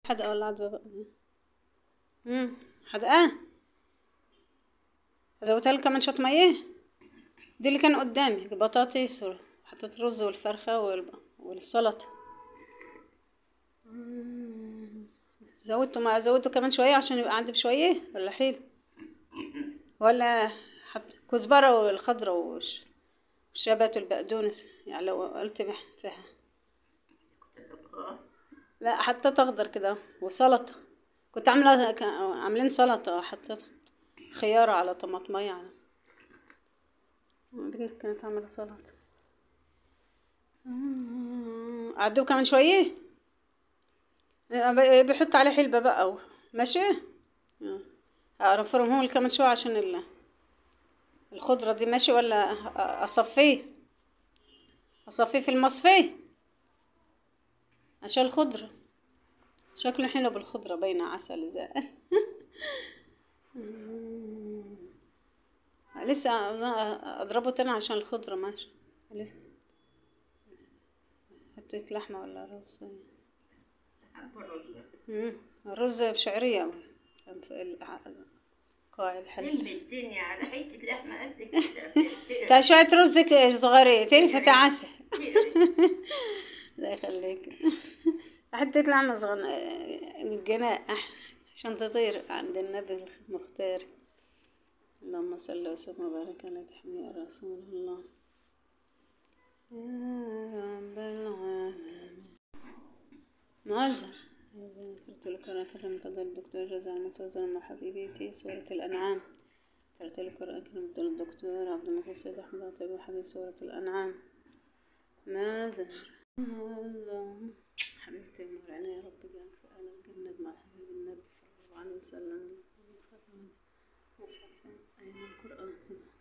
حدقة ولا عدوى بقى امم حدقة زودتها لك كمان شوية مية دي اللي كان قدامي البطاطس حطيت الرز والفرخة وال- والسلطة مم. زودته ما زودته كمان شوية عشان يبقى عندي بشوية ولا حيل ولا حط كزبرة والخضرة والش- والشبت والبقدونس يعني لو قلت بح- فيها لا حطيت اخضر كده وسلطة كنت عاملة ك- عاملين سلطة حطيت خيارة على طماطمية على بنتي كانت عاملة سلطة عدوه كمان شوية ب- بحط عليه حلبة بقى و- ماشي افرمهم كمان شوية عشان ال- الخضرة دي ماشي ولا أ- اصفيه اصفيه في المصفي عشان الخضرة شكله حلو بالخضرة باينة عسل زي لسه اضربه تاني عشان الخضرة ماشي لسه حطيت لحمة ولا رز مم. الرز بشعرية كان في ال- قاع الحل لم الدنيا على حتة لحمة قد كده تا شوية رز ك- صغيرين تعرفي تعسل الله يخليك حطيت لحمة صغيرة الجناح عشان تطير عند النبي المختار اللهم صل وسلم وبارك على تحمي يا رسول الله يا رب العالمين مؤذن قلت لك أنا كلام تقول الدكتور جزاء المتوزن مع حبيبتي سورة الأنعام قلت لك أنا كلام تقول الدكتور عبد المغفور سيد أحمد عطيب حديث سورة الأنعام ماذا الله حبيبتي مولانا يا رب جعلك في أهل الجنة مع حبيب النبي صلى الله عليه وسلم مصحف أين القرآن